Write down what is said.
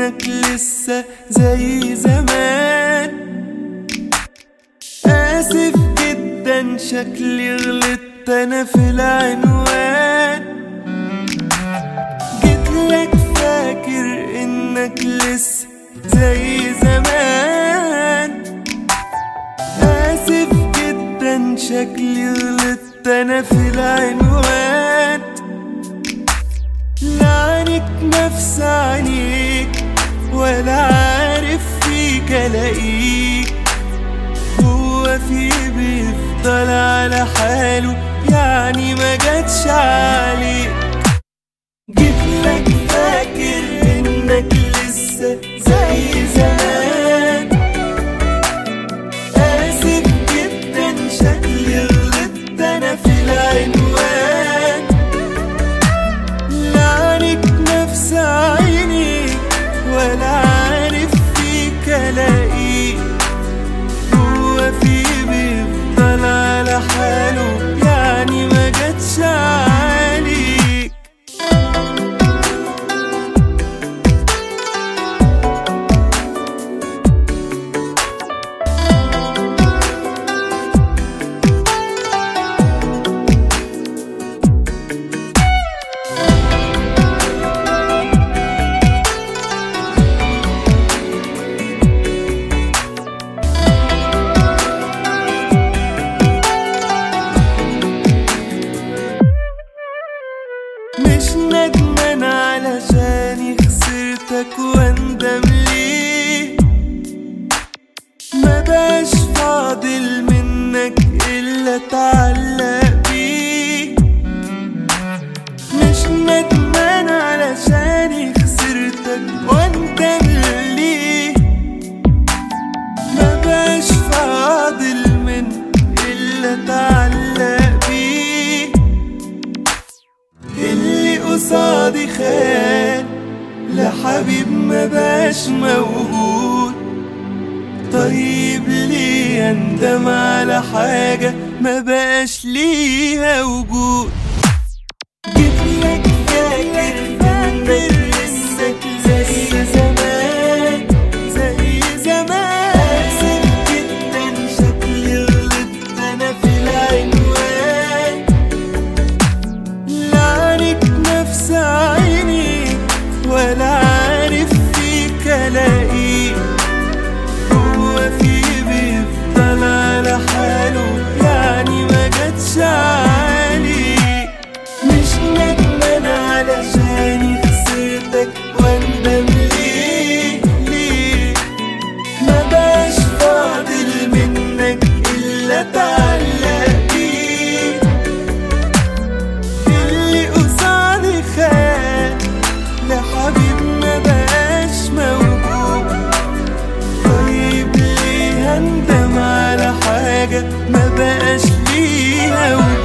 انك لسه زي زمان اسف جدا شكلي غلطت انا في العنوان جيتلك فاكر انك لسه زي زمان اسف جدا شكلي غلطت انا في العنوان لعنك نفس عينيك ولا عارف فيك الاقيك هو في بيفضل على حاله يعني ما جاتش عليك جيتلك فاكر انك لسه زي زمان اسف جدا شكلي غلطت انا في العنوان لعنك نفس عينيك ولا عارف فيك الاقيك هو في بيفضل على حاله يعني ما جاتش عليك مش ندمان علشاني خسرتك واندم ليه ما بقاش فاضل منك الا اتعلق بيه مش ندمان علشاني خسرتك واندم ليه ما بقاش فاضل منك الا اتعلق بيه اللي قصادي خان لحبيب ما بقاش موجود طيب ليه اندم على حاجة ما بقاش ليها وجود جيتلك فاكر انك لسه زي زمان زي زمان اسف جدا شكلي غلطت انا في العنوان لعنك نفس عينيك ولا عارف فيك الاقيك هو في بيفضل على حاله يعني ما جاتش عليك مش ندمان علشاني خسرتك واندم ليه ليه ما بقاش فاضل منك الا تعلق بيه اللي قصادي خان لحبيب ما بقاش موجود طيب ليه هندم على حاجة ما بقاش ليها وجود